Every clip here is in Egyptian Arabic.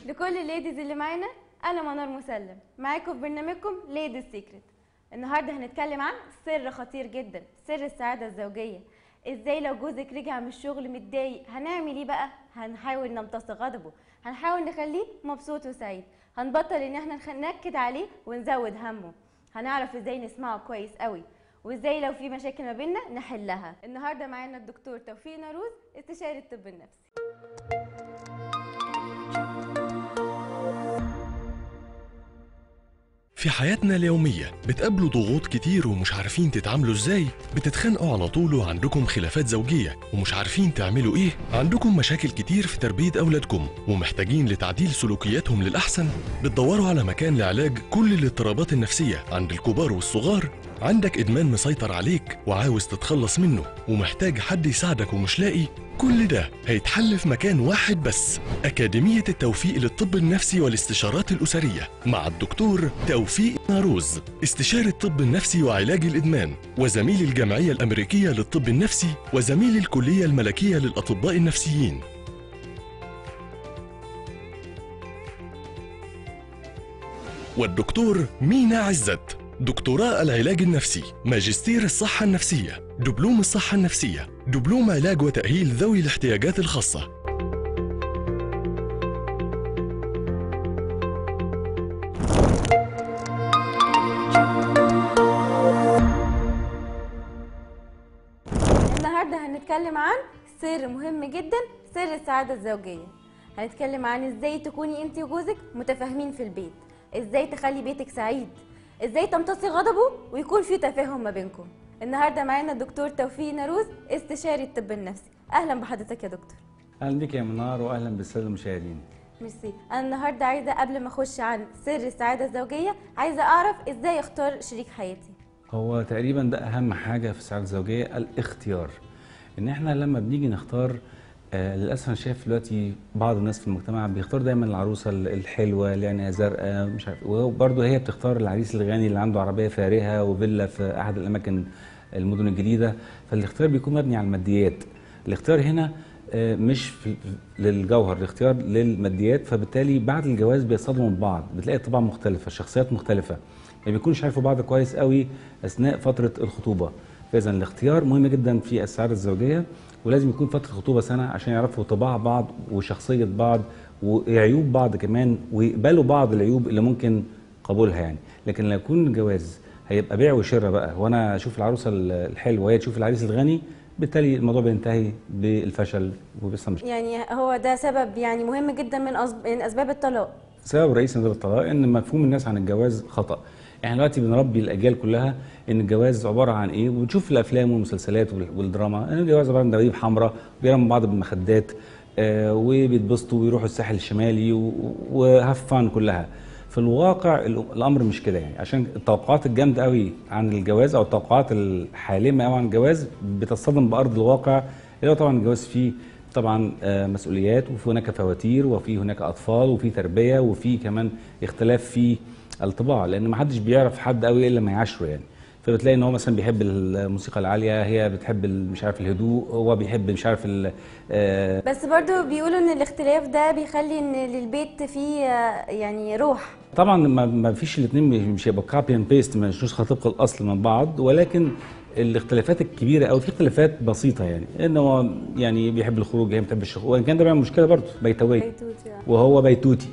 لكل الليديز اللي معانا انا منار مسلم معاكم في برنامجكم ليديز سيكريت النهارده هنتكلم عن سر خطير جدا سر السعاده الزوجيه ازاي لو جوزك رجع من الشغل متضايق هنعمل ايه بقى هنحاول نمتص غضبه هنحاول نخليه مبسوط وسعيد هنبطل ان احنا نخ- ننكد عليه ونزود همه هنعرف ازاي نسمعه كويس قوي وازاي لو في مشاكل ما بيننا نحلها النهارده معانا الدكتور توفيق ناروز استشاري الطب النفسي في حياتنا اليومية بتقابلوا ضغوط كتير ومش عارفين تتعاملوا ازاي بتتخانقوا على طول وعندكم خلافات زوجية ومش عارفين تعملوا ايه عندكم مشاكل كتير في تربية أولادكم ومحتاجين لتعديل سلوكياتهم للأحسن بتدوروا على مكان لعلاج كل الاضطرابات النفسية عند الكبار والصغار عندك إدمان مسيطر عليك وعاوز تتخلص منه ومحتاج حد يساعدك ومش لاقي كل ده هيتحل في مكان واحد بس أكاديمية التوفيق للطب النفسي والاستشارات الأسرية مع الدكتور توفيق ناروز استشاري الطب النفسي وعلاج الإدمان وزميل الجمعية الأمريكية للطب النفسي وزميل الكلية الملكية للأطباء النفسيين والدكتور مينا عزت دكتوراه العلاج النفسي ماجستير الصحة النفسية دبلوم الصحة النفسية دبلوم علاج وتأهيل ذوي الاحتياجات الخاصة النهارده هنتكلم عن سر مهم جدا سر السعاده الزوجيه هنتكلم عن ازاي تكوني انت وجوزك متفاهمين في البيت ازاي تخلي بيتك سعيد ازاي تمتصي غضبه ويكون في تفاهم ما بينكم النهارده معانا الدكتور توفيق ناروز استشاري الطب النفسي اهلا بحضرتك يا دكتور اهلا بك يا منار واهلا بالساده المشاهدين ميرسي انا النهارده عايزه قبل ما اخش عن سر السعاده الزوجيه عايزه اعرف ازاي اختار شريك حياتي هو تقريبا ده اهم حاجه في السعاده الزوجيه الاختيار ان احنا لما بنيجي نختار آه للاسف انا شايف دلوقتي بعض الناس في المجتمع بيختار دايما العروسه ال- الحلوه اللي عينيها زرقاء مش عارف وبرضه هي بتختار العريس الغني اللي عنده عربيه فارهه وفيلا في احد الاماكن المدن الجديده فالاختيار بيكون مبني على الماديات الاختيار هنا آه، مش في للجوهر الاختيار للماديات فبالتالي بعد الجواز بيصطدموا ببعض بتلاقي طباع مختلفه شخصيات مختلفه ما بيكونوش عارفوا بعض كويس قوي اثناء فتره الخطوبه فاذا الاختيار مهم جدا في السعاده الزوجيه ولازم يكون فتره الخطوبه سنه عشان يعرفوا طباع بعض وشخصيه بعض وعيوب بعض كمان ويقبلوا بعض العيوب اللي ممكن قبولها يعني لكن لو يكون الجواز هيبقى بيع وشراء بقى وانا اشوف العروسه الحلوه وهي تشوف العريس الغني بالتالي الموضوع بينتهي بالفشل وبيحصل مشكله يعني هو ده سبب يعني مهم جدا من, أسب... من اسباب الطلاق سبب رئيسي من الطلاق ان مفهوم الناس عن الجواز خطا احنا دلوقتي بنربي الاجيال كلها ان الجواز عباره عن ايه وبنشوف في الافلام والمسلسلات وال- والدراما ان الجواز عباره عن دباديب حمراء بيرموا بعض بالمخدات آه وبيتبسطوا ويروحوا الساحل الشمالي وهاف فان كلها في الواقع ال- الامر مش كده يعني عشان التوقعات الجامده قوي عن الجواز او التوقعات الحالمه قوي عن الجواز بتصطدم بارض الواقع اللي هو طبعا الجواز فيه طبعا آه، مسؤوليات وفي هناك فواتير وفي هناك اطفال وفي تربيه وفي كمان اختلاف في الطباع لان ما حدش بيعرف حد قوي الا ما يعاشره يعني فبتلاقي ان هو مثلا بيحب الموسيقى العاليه هي بتحب ال- مش عارف الهدوء هو بيحب مش عارف ال- آه، بس برضو بيقولوا ان الاختلاف ده بيخلي ان للبيت فيه آه، يعني روح طبعا ما ما فيش الاثنين مش هيبقى كوبي اند بيست مش نسخه طبق الاصل من بعض ولكن الاختلافات الكبيره او في اختلافات بسيطه يعني ان هو يعني بيحب الخروج هي ما بتحبش الخروج وان كان ده بيعمل مشكله برضه بيتويه بيتوتي آه. وهو بيتوتي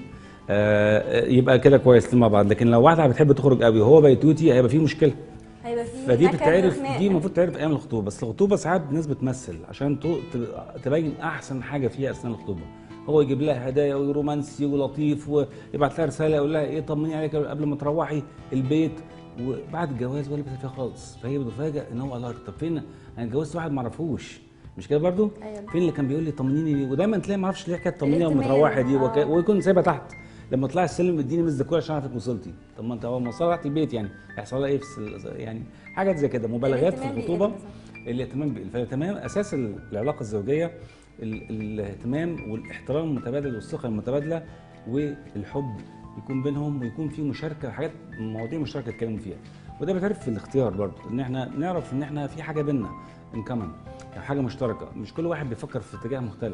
آه يبقى كده كويس مع بعض لكن لو واحده بتحب تخرج قوي وهو بيتوتي هيبقى في مشكله هيبقى فيه فدي نكد بتتعرف وخناق. دي المفروض تعرف ايام الخطوبه بس الخطوبه ساعات الناس بتمثل عشان تو- ت- تبين احسن حاجه فيها اثناء الخطوبه هو يجيب لها هدايا ورومانسي ولطيف ويبعت لها رساله يقول لها ايه طمني عليك قبل ما تروحي البيت وبعد الجواز ولا بتفرق فيها خالص فهي بتفاجئ ان هو الله طب فين انا اتجوزت واحد ما اعرفوش مش كده برضو؟ أيوة. فين اللي كان بيقول لي طمنيني ودايما تلاقي ما اعرفش ليه حكايه طمنيني الاهتمام، لما تروحي دي وك... آه. ويكون سايبها تحت لما طلع السلم اديني مز كوره عشان اعرفك وصلتي طب ما انت اول ما وصلت تحت البيت يعني هيحصل لها ايه في الس- يعني حاجات زي كده مبالغات في الاهتمام الخطوبه بيقل صح. الاهتمام بيقل فالاهتمام اساس ال- العلاقه الزوجيه ال- الاهتمام والاحترام المتبادل والثقه المتبادله والحب يكون بينهم ويكون في مشاركه حاجات مواضيع مشتركه يتكلموا فيها وده بيتعرف في الاختيار برضه ان احنا نعرف ان احنا في حاجه بينا ان كمان يعني حاجه مشتركه مش كل واحد بيفكر في اتجاه مختلف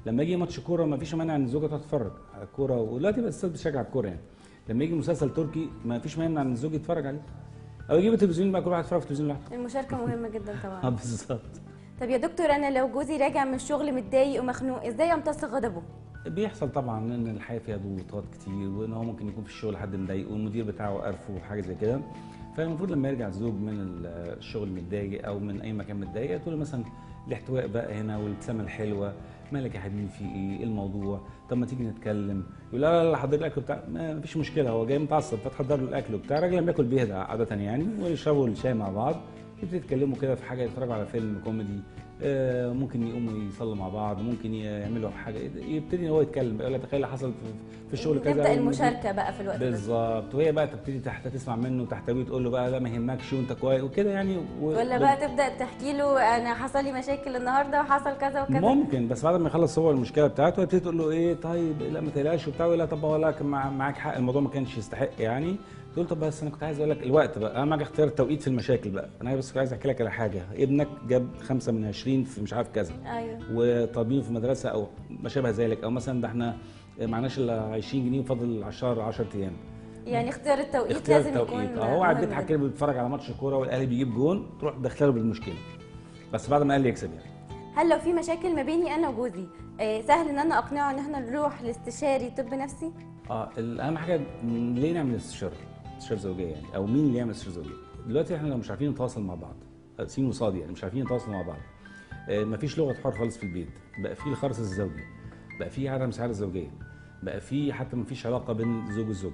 لما يجي ماتش كوره ما فيش مانع ان الزوجه تقعد تتفرج على الكوره ودلوقتي بقى الستات بتشجع الكوره يعني لما يجي مسلسل تركي ما فيش مانع ان الزوج يتفرج عليه او يجيب التلفزيون بقى كل واحد يتفرج في التلفزيون لوحده المشاركه مهمه جدا اه طبعا بالظبط طب يا دكتور انا لو جوزي راجع من الشغل متضايق ومخنوق ازاي امتص غضبه بيحصل طبعا ان الحياه فيها ضغوطات كتير وان هو ممكن يكون في الشغل حد مضايقه والمدير بتاعه قرفه وحاجه زي كده فالمفروض لما يرجع الزوج من الشغل متضايق او من اي مكان متضايق تقول له مثلا الاحتواء بقى هنا والابتسامه الحلوه مالك يا حبيبي في ايه إيه الموضوع طب ما تيجي نتكلم يقول لا لا لا حضر لي الاكل بتاع ما فيش مشكله هو جاي متعصب فتحضر له الاكل وبتاع الراجل لما ياكل بيهدى عاده يعني ويشربوا الشاي مع بعض يبتدوا يتكلموا كده في حاجه يتفرجوا على فيلم كوميدي آه، ممكن يقوموا يصلوا مع بعض ممكن يعملوا حاجه يبتدي هو يتكلم يقول لك تخيل حصل في- في الشغل كذا نبدا والمدير- المشاركه بقى في الوقت ده بالظبط وهي بقى تبتدي تحت تسمع منه تحتويه تقول له بقى لا ما يهمكش وانت كويس وكده يعني و... ولا بقى تبدا تحكي له انا حصل لي مشاكل النهارده وحصل كذا وكذا ممكن بس بعد ما يخلص هو المشكله بتاعته يبتدي تقول له ايه طيب لا ما تقلقش وبتاع يقول لها طب هو لا كان مع- معاك حق الموضوع ما كانش يستحق يعني تقول طب بس انا كنت عايز اقول لك الوقت بقى اهم حاجه اختيار التوقيت في المشاكل بقى انا بس كنت عايز احكي لك على حاجه ابنك جاب خمسة من 20 في مش عارف كذا ايوه وطالبينه في مدرسه او ما شابه ذلك او مثلا ده احنا معناش الا 20 جنيه وفاضل على الشهر 10 ايام يعني اختيار التوقيت اختيار لازم التوقيت يكون اه هو قاعد مهم بيضحك جداً. كده بيتفرج على ماتش كوره والاهلي بيجيب جون تروح تدخله بالمشكله بس بعد ما الاهلي يكسب يعني هل لو في مشاكل ما بيني انا وجوزي آه، سهل ان انا اقنعه ان احنا نروح لاستشاري طب نفسي اه اهم حاجه م- ليه نعمل استشاره استشاره زوجيه يعني او مين اللي يعمل استشاره زوجيه دلوقتي احنا لو مش عارفين نتواصل مع بعض آه، سين وصاد يعني مش عارفين نتواصل مع بعض آه مفيش لغه حوار خالص في البيت بقى في الخرس الزوجي بقى في عدم سعاده زوجيه بقى في حتى مفيش علاقه بين الزوج والزوجه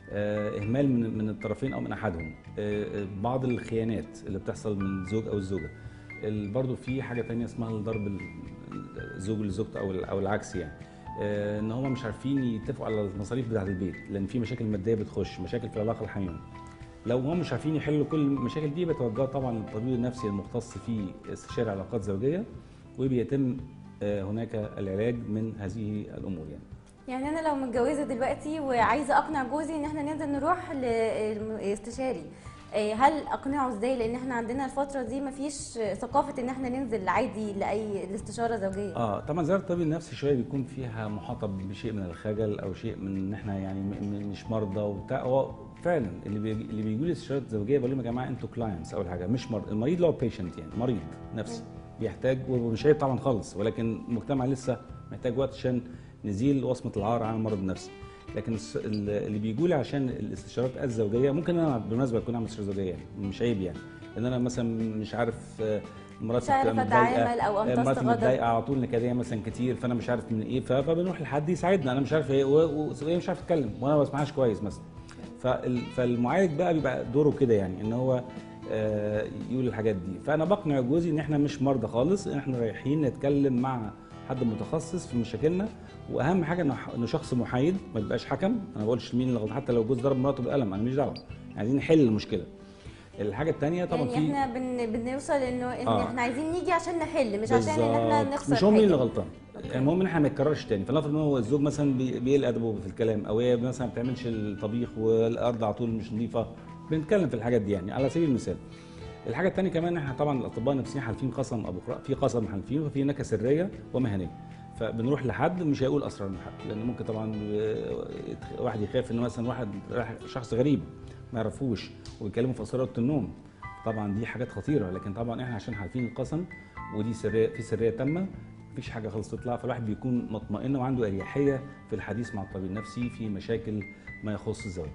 آه اهمال من من الطرفين او من احدهم آه آه، بعض الخيانات اللي بتحصل من الزوج او الزوجه ال- برضو في حاجه تانية اسمها الضرب ال- الزوج لزوجته او او العكس يعني آه، ان هم مش عارفين يتفقوا على المصاريف بتاعه البيت لان في مشاكل ماديه بتخش مشاكل في العلاقه الحميمه لو هم مش عارفين يحلوا كل المشاكل دي بيتوجهوا طبعا للطبيب النفسي المختص في استشاره علاقات زوجيه وبيتم آه، هناك العلاج من هذه الامور يعني يعني انا لو متجوزه دلوقتي وعايزه اقنع جوزي ان احنا ننزل نروح لاستشاري آه، هل اقنعه ازاي لان احنا عندنا الفتره دي مفيش ثقافه ان احنا ننزل عادي لاي الاستشاره زوجيه اه طبعا زياره الطبيب النفسي شويه بيكون فيها محاطه بشيء من الخجل او شيء من ان احنا يعني م- م- مش مرضى وبتاع هو فعلا اللي بيجي اللي بيجوا لي استشارات زوجيه بقول لهم يا جماعه انتوا كلاينتس اول حاجه مش مرضى المريض اللي هو بيشنت يعني مريض نفسي بيحتاج ومش عيب طبعا خالص ولكن المجتمع لسه محتاج وقت عشان نزيل وصمه العار عن المرض النفسي لكن الس- ال- اللي بيجوا لي عشان الاستشارات الزوجيه ممكن انا بالمناسبه اكون اعمل استشاره زوجيه يعني مش عيب يعني لان انا مثلا مش عارف آه، مراتي مش عارف بتبقى متضايقة، أتعامل أو أمتص مراتي غضب. متضايقه على طول نكديه مثلا كتير فانا مش عارف من ايه ف- فبنروح لحد يساعدنا انا مش عارف ايه و- و- وهي مش عارفه تتكلم وانا ما بسمعهاش كويس مثلا فال- فالمعالج بقى بيبقى دوره كده يعني ان هو آه، يقول الحاجات دي فانا بقنع جوزي ان احنا مش مرضى خالص ان احنا رايحين نتكلم مع حد متخصص في مشاكلنا واهم حاجه انه انه شخص محايد ما يبقاش حكم انا ما بقولش مين اللي غلط حتى لو جوز ضرب مراته بالقلم انا مش دعوه عايزين نحل المشكله الحاجه الثانيه طبعا يعني في احنا بن... بنوصل انه ان آه. احنا عايزين نيجي عشان نحل مش عشان ان احنا بالظبط. نخسر مش هو مين حاجة. اللي غلطان المهم ان احنا ما يتكررش تاني فلنفرض ان هو الزوج مثلا بي- بيقل ادبه في الكلام او هي مثلا ما بتعملش الطبيخ والارض على طول مش نظيفه بنتكلم في الحاجات دي يعني على سبيل المثال الحاجه الثانيه كمان احنا طبعا الاطباء النفسيين حالفين قسم ابو قراء في قسم حالفين وفي هناك سريه ومهنيه فبنروح لحد مش هيقول اسرار حد لان ممكن طبعا آه، واحد يخاف ان مثلا واحد راح شخص غريب ما يعرفوش ويكلمه في اسرار اوضه النوم طبعا دي حاجات خطيره لكن طبعا احنا عشان عارفين القسم ودي سريه في سريه تامه مفيش حاجه خالص تطلع فالواحد بيكون مطمئن وعنده اريحيه في الحديث مع الطبيب النفسي في مشاكل ما يخص الزواج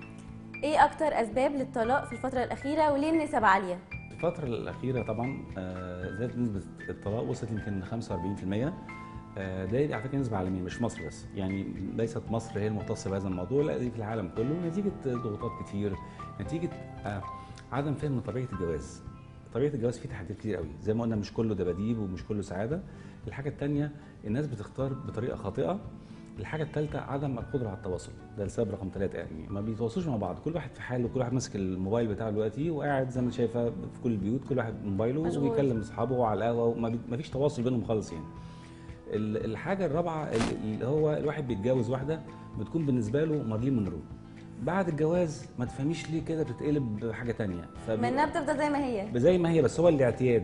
ايه اكتر اسباب للطلاق في الفتره الاخيره وليه النسب عاليه الفترة الأخيرة طبعا آه، زادت نسبة الطلاق وصلت يمكن ل 45% آه، ده على فكرة نسبة عالمية مش مصر بس يعني ليست مصر هي المختصة بهذا الموضوع لا دي في العالم كله نتيجة ضغوطات كتير نتيجة آه، عدم فهم طبيعة الجواز طبيعة الجواز فيه تحديات كتير قوي زي ما قلنا مش كله دباديب ومش كله سعادة الحاجة التانية الناس بتختار بطريقة خاطئة الحاجة الثالثة عدم القدرة على التواصل ده السبب رقم ثلاثة يعني ما بيتواصلوش مع بعض كل واحد في حاله كل واحد ماسك الموبايل بتاعه دلوقتي وقاعد زي ما انت شايفه في كل البيوت كل واحد موبايله مشغول. ويكلم اصحابه على القهوه وما بي- ما فيش تواصل بينهم خالص يعني ال- الحاجة الرابعة اللي هو الواحد بيتجوز واحدة بتكون بالنسبة له مارلين مونرو بعد الجواز ما تفهميش ليه كده بتتقلب بحاجة تانية ما انها بتفضل زي ما هي زي ما هي بس هو الاعتياد بقى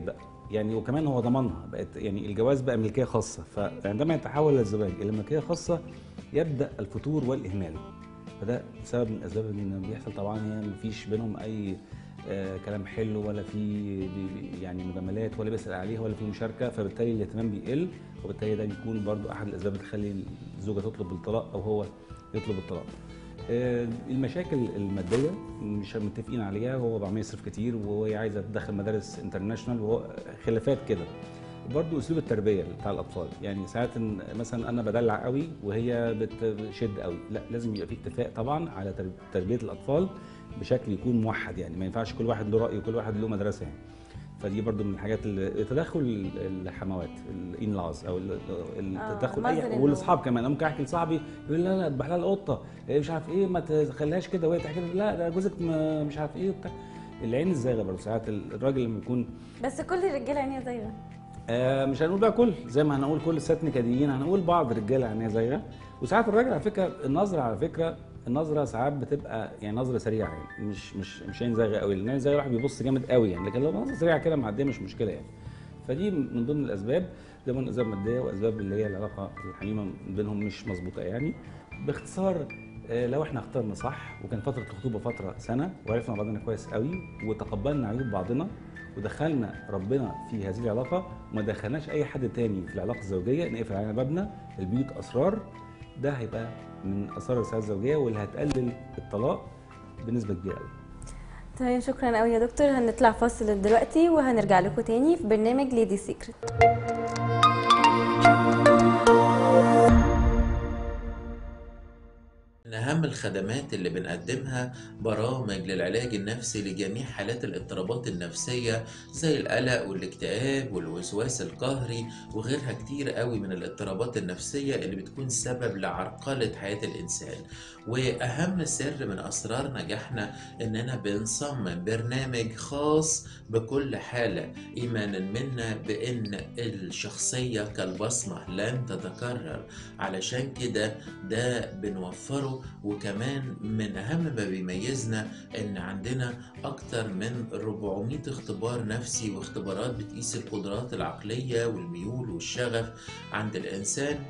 يعني وكمان هو ضمنها بقت يعني الجواز بقى ملكيه خاصه فعندما يتحول الزواج الى ملكيه خاصه يبدا الفتور والاهمال فده سبب من الاسباب ان بيحصل طبعا هي مفيش بينهم اي آه كلام حلو ولا في بي- بي- يعني مجاملات ولا بيسال عليها ولا في مشاركه فبالتالي الاهتمام بيقل وبالتالي ده بيكون برضو احد الاسباب اللي تخلي الزوجه تطلب الطلاق او هو يطلب الطلاق. آه، المشاكل الماديه مش متفقين عليها هو عمال يصرف كتير وهي عايزه تدخل مدارس انترناشونال وهو خلافات كده برضو اسلوب التربيه بتاع الاطفال يعني ساعات إن مثلا انا بدلع قوي وهي بتشد قوي لا لازم يبقى في اتفاق طبعا على تر- تربيه الاطفال بشكل يكون موحد يعني ما ينفعش كل واحد له راي وكل واحد له مدرسه يعني فدي برضو من الحاجات اللي تدخل الحموات الان لاز او ال- ال- آه، التدخل mother اي in law. والاصحاب كمان انا ممكن احكي لصاحبي يقول لا لا اذبح لها القطه إيه مش عارف ايه ما تخليهاش كده وهي تحكي لي، لا ده جوزك ما- مش عارف ايه وبتاع العين الزايغه برضه ساعات الراجل لما يكون بس كل الرجاله عينيها زيها آه مش هنقول بقى كل زي ما هنقول كل الستات نكديين هنقول بعض رجاله عينيها زايغه وساعات الراجل على فكره النظره على فكره النظره ساعات بتبقى يعني نظره سريعه يعني مش مش مش عين زايغه قوي لان عين زايغه الواحد بيبص جامد قوي يعني لكن لو نظره سريعه كده معديه مش مشكله يعني فدي من ضمن الاسباب ده من اسباب ماديه واسباب اللي هي العلاقه الحميمه بينهم مش مظبوطه يعني باختصار آه، لو احنا اخترنا صح وكان فتره الخطوبه فتره سنه وعرفنا بعضنا كويس قوي وتقبلنا عيوب بعضنا ودخلنا ربنا في هذه العلاقه وما دخلناش اي حد تاني في العلاقه الزوجيه نقفل علينا بابنا البيوت اسرار ده هيبقى من اسرار السعاده الزوجيه واللي هتقلل الطلاق بنسبه كبيره قوي تمام شكرا قوي يا دكتور هنطلع فاصل دلوقتي وهنرجع لكم تاني في برنامج ليدي سيكريت من أهم الخدمات اللي بنقدمها برامج للعلاج النفسي لجميع حالات الاضطرابات النفسية زي القلق والاكتئاب والوسواس القهري وغيرها كتير قوي من الاضطرابات النفسية اللي بتكون سبب لعرقلة حياة الإنسان وأهم سر من أسرار نجاحنا إننا بنصمم برنامج خاص بكل حالة إيمانا منا بإن الشخصية كالبصمة لن تتكرر علشان كده ده بنوفره وكمان من أهم ما بيميزنا إن عندنا أكتر من 400 اختبار نفسي واختبارات بتقيس القدرات العقلية والميول والشغف عند الإنسان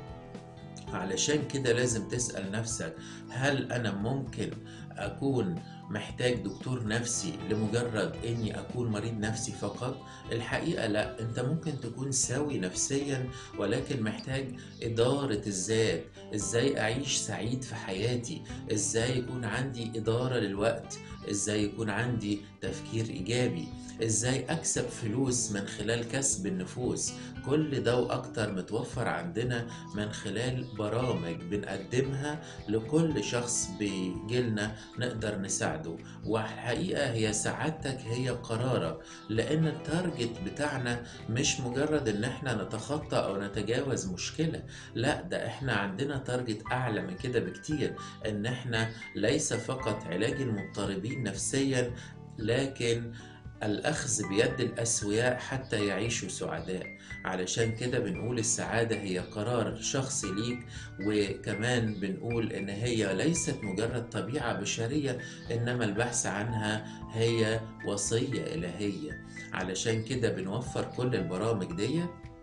علشان كده لازم تسأل نفسك هل أنا ممكن أكون محتاج دكتور نفسي لمجرد اني اكون مريض نفسي فقط الحقيقه لا انت ممكن تكون سوي نفسيا ولكن محتاج اداره الذات ازاي اعيش سعيد في حياتي ازاي يكون عندي اداره للوقت ازاي يكون عندي تفكير ايجابي ازاي اكسب فلوس من خلال كسب النفوس كل ده واكتر متوفر عندنا من خلال برامج بنقدمها لكل شخص بيجيلنا نقدر نساعده والحقيقة هي سعادتك هي قرارك لأن التارجت بتاعنا مش مجرد إن احنا نتخطى أو نتجاوز مشكلة لا ده احنا عندنا تارجت أعلى من كده بكتير إن احنا ليس فقط علاج المضطربين نفسيا لكن الأخذ بيد الأسوياء حتى يعيشوا سعداء علشان كده بنقول السعادة هي قرار شخصي ليك وكمان بنقول إن هي ليست مجرد طبيعة بشرية إنما البحث عنها هي وصية إلهية علشان كده بنوفر كل البرامج دي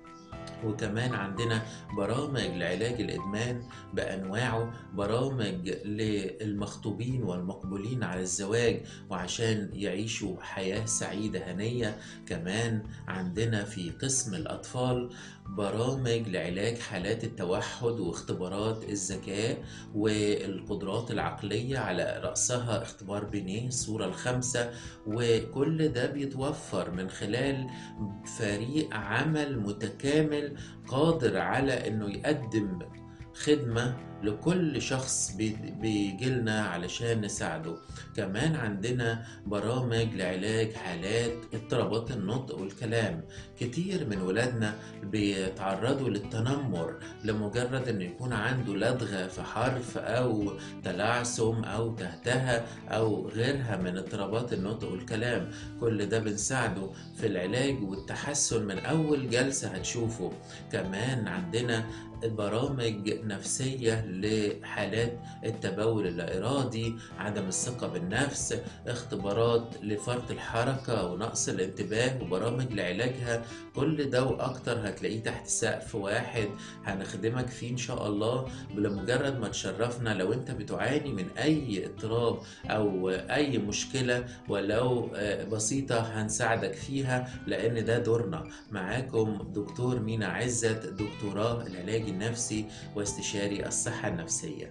وكمان عندنا برامج لعلاج الإدمان بأنواعه برامج للمخطوبين والمقبولين على الزواج وعشان يعيشوا حياة سعيدة هنية كمان عندنا في قسم الأطفال برامج لعلاج حالات التوحد واختبارات الذكاء والقدرات العقلية على رأسها اختبار بينيه الصورة الخامسة وكل ده بيتوفر من خلال فريق عمل متكامل قادر على انه يقدم خدمة لكل شخص بي- بيجيلنا علشان نساعده كمان عندنا برامج لعلاج حالات اضطرابات النطق والكلام كتير من ولادنا بيتعرضوا للتنمر لمجرد انه يكون عنده لدغة في حرف او تلعثم او تهتهة او غيرها من اضطرابات النطق والكلام كل ده بنساعده في العلاج والتحسن من اول جلسة هتشوفه كمان عندنا برامج نفسية لحالات التبول اللا إرادي عدم الثقة بالنفس اختبارات لفرط الحركة ونقص الانتباه وبرامج لعلاجها كل ده وأكتر هتلاقيه تحت سقف واحد هنخدمك فيه إن شاء الله بمجرد ما تشرفنا لو أنت بتعاني من أي اضطراب أو أي مشكلة ولو آه، بسيطة هنساعدك فيها لأن ده دورنا معاكم دكتور مينا عزت دكتوراه العلاج النفسي واستشاري الصحة النفسية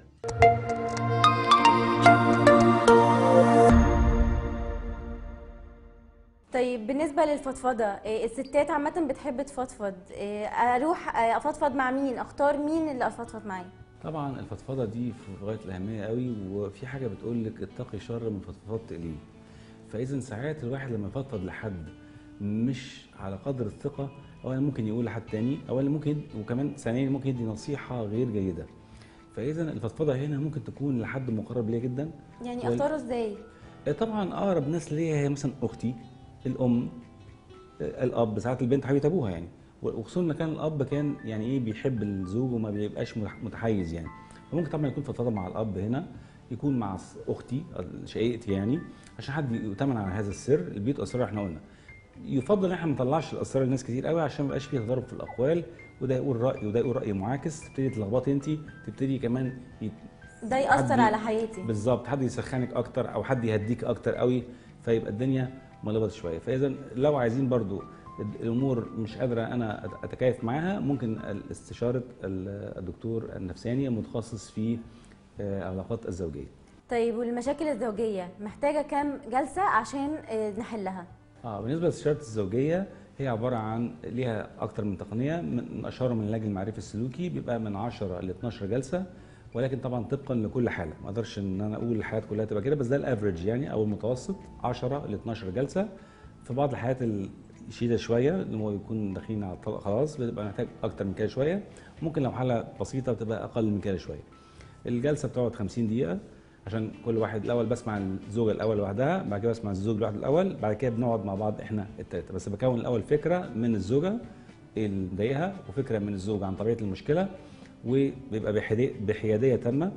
طيب بالنسبه للفضفضه إيه، الستات عامه بتحب تفضفض إيه، اروح آه، افضفض مع مين اختار مين اللي افضفض معاه طبعا الفضفضه دي في غايه الاهميه قوي وفي حاجه بتقول لك اتقي شر من فضفضت اليه فاذا ساعات الواحد لما يفضفض لحد مش على قدر الثقه اولا ممكن يقول لحد تاني اولا ممكن يد- وكمان ثانيا ممكن يدي نصيحه غير جيده فاذا الفضفضه هنا ممكن تكون لحد مقرب ليا جدا يعني وال- اختاره ازاي طبعا اقرب ناس ليا هي مثلا اختي الام الاب ساعات البنت حبيبه ابوها يعني وخصوصا ان كان الاب كان يعني ايه بيحب الزوج وما بيبقاش متح- متحيز يعني فممكن طبعا يكون فضفضه مع الاب هنا يكون مع ص- اختي شقيقتي يعني عشان حد يؤتمن على هذا السر البيوت اسرار احنا قلنا يفضل ان احنا ما نطلعش الاسرار لناس كتير قوي عشان ما يبقاش فيه تضارب في الاقوال وده يقول راي وده يقول راي معاكس تبتدي تلخبطي انت تبتدي كمان يت- ده ياثر حد- على حياتي بالظبط حد يسخنك اكتر او حد يهديك اكتر قوي فيبقى الدنيا ملخبطه شويه فاذا لو عايزين برضو الامور مش قادره انا أت- اتكيف معاها ممكن استشاره ال- الدكتور النفساني المتخصص في آه، العلاقات الزوجيه طيب والمشاكل الزوجيه محتاجه كام جلسه عشان آه، نحلها اه بالنسبه للاستشاره الزوجيه هي عباره عن ليها اكتر من تقنيه من اشهرهم من العلاج المعرفي السلوكي بيبقى من 10 ل 12 جلسه ولكن طبعا طبقا لكل حاله ما اقدرش ان انا اقول الحالات كلها تبقى كده بس ده الافريج يعني او المتوسط 10 ل 12 جلسه في بعض الحالات الشديده شويه اللي هو يكون داخلين على الطلاق خلاص بتبقى محتاج اكتر من كده شويه ممكن لو حاله بسيطه بتبقى اقل من كده شويه الجلسه بتقعد 50 دقيقه عشان كل واحد الاول بسمع الزوجه الاول لوحدها بعد كده بسمع الزوج لوحده الاول بعد كده بنقعد مع بعض احنا التلاته بس بكون الاول فكره من الزوجه ايه اللي مضايقها وفكره من الزوج عن طبيعه المشكله وبيبقى بحدي- بحياديه تامه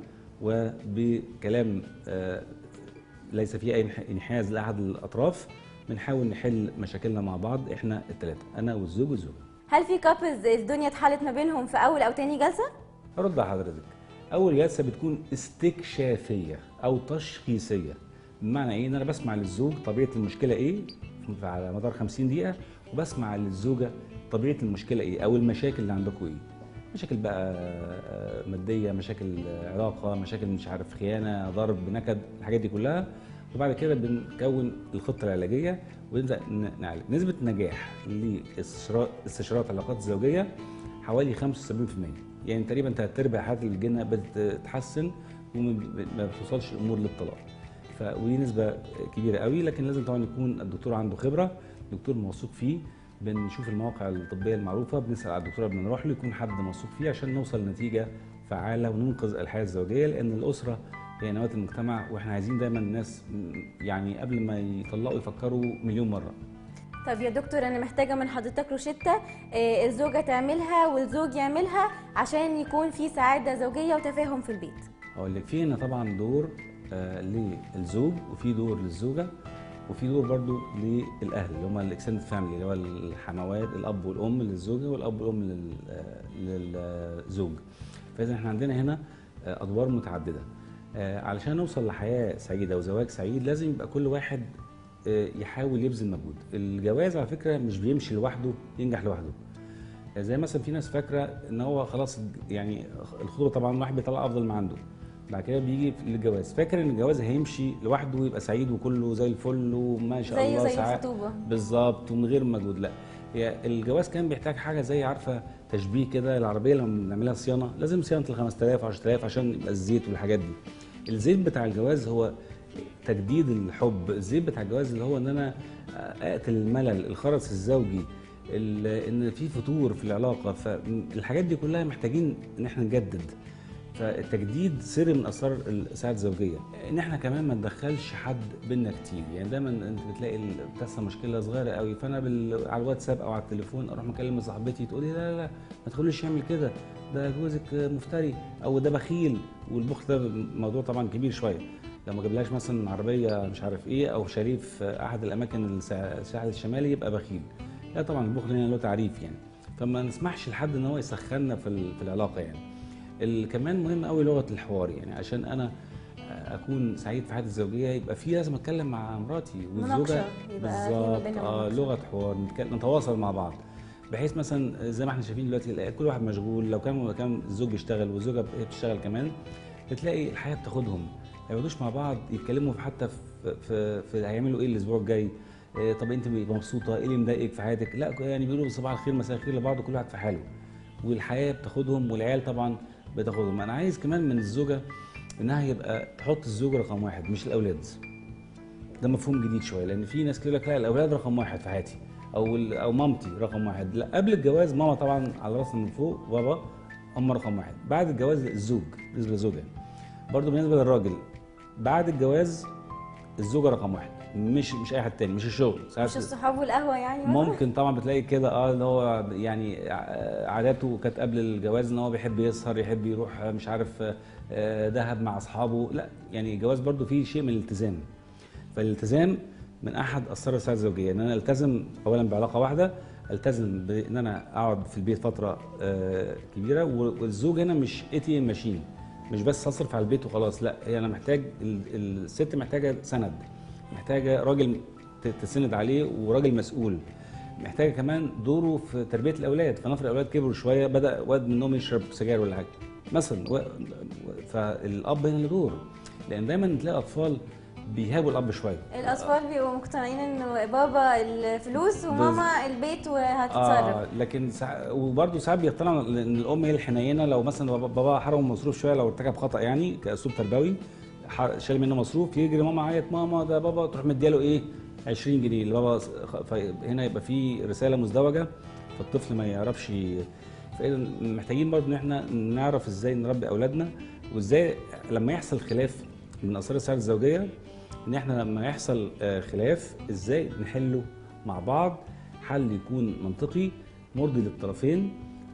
وبكلام آه، ليس فيه اي انح- انحياز لاحد الاطراف بنحاول نحل مشاكلنا مع بعض احنا الثلاثه انا والزوج والزوجه هل في كابلز الدنيا اتحلت ما بينهم في اول او تاني جلسه ارد على حضرتك اول جلسه بتكون استكشافيه او تشخيصيه بمعنى ايه ان انا بسمع للزوج طبيعه المشكله ايه على مدار 50 دقيقه وبسمع للزوجه طبيعه المشكله ايه او المشاكل اللي عندكم ايه مشاكل بقى آه، ماديه مشاكل آه، علاقه مشاكل مش عارف خيانه ضرب نكد الحاجات دي كلها وبعد كده بنكون الخطه العلاجيه ونبدا ن- نعالج نسبه نجاح لاستشارات العلاقات الزوجيه حوالي 75% يعني تقريبا تلات ارباع حالات الجنه بتتحسن وما ما بتوصلش الامور للطلاق ف ودي نسبه كبيره قوي لكن لازم طبعا يكون الدكتور عنده خبره دكتور موثوق فيه بنشوف المواقع الطبيه المعروفه بنسال على الدكتور قبل ما نروح له يكون حد موثوق فيه عشان نوصل لنتيجه فعاله وننقذ الحياه الزوجيه لان الاسره هي نواه المجتمع واحنا عايزين دايما الناس م- يعني قبل ما يطلقوا يفكروا مليون مره طب يا دكتور انا محتاجه من حضرتك روشته آه، الزوجه تعملها والزوج يعملها عشان يكون في سعاده زوجيه وتفاهم في البيت هقول لك في هنا طبعا دور آه للزوج وفي دور للزوجه وفي دور برضو للاهل اللي هم الاكستندد فاميلي اللي هو الحموات الاب والام للزوجه والاب والام لل- آه، للزوج فاذا احنا عندنا هنا آه، ادوار متعدده آه، علشان نوصل لحياه سعيده وزواج سعيد لازم يبقى كل واحد آه، يحاول يبذل مجهود الجواز على فكره مش بيمشي لوحده ينجح لوحده زي مثلا في ناس فاكره ان هو خلاص يعني الخطوبه طبعا الواحد بيطلع افضل ما عنده بعد كده بيجي للجواز فاكر ان الجواز هيمشي لوحده ويبقى سعيد وكله زي الفل وما شاء زيه الله زي سعاد. الخطوبة. بالظبط ومن غير مجهود لا هي الجواز كان بيحتاج حاجه زي عارفه تشبيه كده العربيه لما بنعملها صيانه لازم صيانه ال 5000 10000 عشان يبقى الزيت والحاجات دي الزيت بتاع الجواز هو تجديد الحب الزيت بتاع الجواز اللي هو ان انا اقتل الملل الخرس الزوجي ال- ان في فتور في العلاقه فالحاجات دي كلها محتاجين ان احنا نجدد فالتجديد سر من اسرار السعاده الزوجيه ان احنا كمان ما ندخلش حد بينا كتير يعني دايما انت بتلاقي ال- بتحصل مشكله صغيره قوي فانا بال... على الواتساب او على التليفون اروح مكلم صاحبتي تقول لي لا لا لا ما تخلوش يعمل كده ده جوزك مفتري او ده بخيل والبخل ده موضوع طبعا كبير شويه لو ما جابلهاش مثلا عربيه مش عارف ايه او شريف في احد الاماكن السا- الساحل الشمالي يبقى بخيل لا طبعا البخل هنا له تعريف يعني فما نسمحش لحد ان هو يسخننا في ال- في العلاقه يعني ال- كمان مهم قوي لغه الحوار يعني عشان انا اكون سعيد في حياتي الزوجيه يبقى في لازم اتكلم مع مراتي مناقشة، يبقى في ما بالظبط بيننا اه مناقشة. لغه حوار نتك- نتواصل مع بعض بحيث مثلا زي ما احنا شايفين دلوقتي كل واحد مشغول لو كان كان الزوج بيشتغل والزوجه هي بتشتغل كمان بتلاقي الحياه بتاخدهم ما يقعدوش مع بعض يتكلموا في حتى في, في, في هيعملوا ايه الاسبوع الجاي إيه طب انت مبسوطه ايه اللي مضايقك في حياتك لا يعني بيقولوا صباح الخير مساء الخير لبعض كل واحد في حاله والحياه بتاخدهم والعيال طبعا بتاخدهم انا عايز كمان من الزوجه انها يبقى تحط الزوج رقم واحد مش الاولاد ده مفهوم جديد شويه لان في ناس كده يقول لك لا الاولاد رقم واحد في حياتي او ال- او مامتي رقم واحد لا قبل الجواز ماما طبعا على راسنا من فوق بابا هم رقم واحد بعد الجواز الزوج بالنسبه للزوجه برضه بالنسبه للراجل بعد الجواز الزوجه رقم واحد مش مش اي حد تاني مش الشغل ساعات مش الصحاب والقهوه يعني مثلا؟ ممكن طبعا بتلاقي كده اه اللي هو يعني ع- عاداته كانت قبل الجواز ان هو بيحب يسهر يحب يروح آه، مش عارف آه، دهب مع اصحابه لا يعني الجواز برضو فيه شيء من الالتزام فالالتزام من احد اسرار السعاده الزوجيه ان انا التزم اولا بعلاقه واحده التزم بان انا اقعد في البيت فتره آه، كبيره والزوج هنا مش اي تي ام ماشين مش بس اصرف على البيت وخلاص لا هي انا محتاج ال- الست محتاجه سند محتاجه راجل ت- تسند عليه وراجل مسؤول محتاجه كمان دوره في تربيه الاولاد فنفرض الاولاد كبروا شويه بدا واد منهم يشرب سجاير ولا حاجه مثلا و- و- فالاب هنا له دور لان دايما تلاقي اطفال بيهابوا الاب شويه الاطفال بيبقوا مقتنعين انه بابا الفلوس وماما البيت وهتتصرف اه لكن سع... وبرده ساعات بيقتنعوا ان الام هي الحنينه لو مثلا بابا- بابا حرم مصروف شويه لو ارتكب خطا يعني كاسلوب تربوي ح- شال منه مصروف يجري ماما عيط ماما ده بابا تروح مدياله ايه 20 جنيه البابا س- خ- فهنا يبقى في رساله مزدوجه فالطفل ما يعرفش ي- فاذا محتاجين برضه ان احنا نعرف ازاي نربي اولادنا وازاي لما يحصل خلاف من اسرار السعاده الزوجيه ان احنا لما يحصل آه، خلاف ازاي نحله مع بعض حل يكون منطقي مرضي للطرفين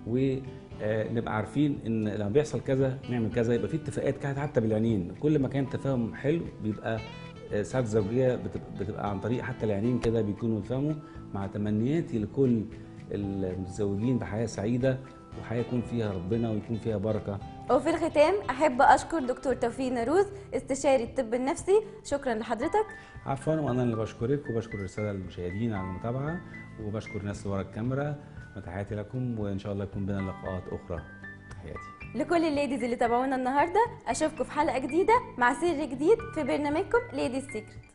ونبقى عارفين ان لما بيحصل كذا نعمل كذا يبقى في اتفاقات كانت حتى بالعينين كل ما كان تفاهم حلو بيبقى آه، السعاده الزوجيه بتبقى, بتبقى عن طريق حتى العينين كده بيكونوا بيفهموا مع تمنياتي لكل المتزوجين بحياه سعيده وحياه يكون فيها ربنا ويكون فيها بركه وفي الختام احب اشكر دكتور توفيق ناروز استشاري الطب النفسي شكرا لحضرتك عفوا وانا اللي بشكرك وبشكر الساده المشاهدين على المتابعه وبشكر الناس اللي ورا الكاميرا وتحياتي لكم وان شاء الله يكون بينا لقاءات اخرى تحياتي لكل الليديز اللي تابعونا النهارده اشوفكم في حلقه جديده مع سر جديد في برنامجكم ليديز سيكريت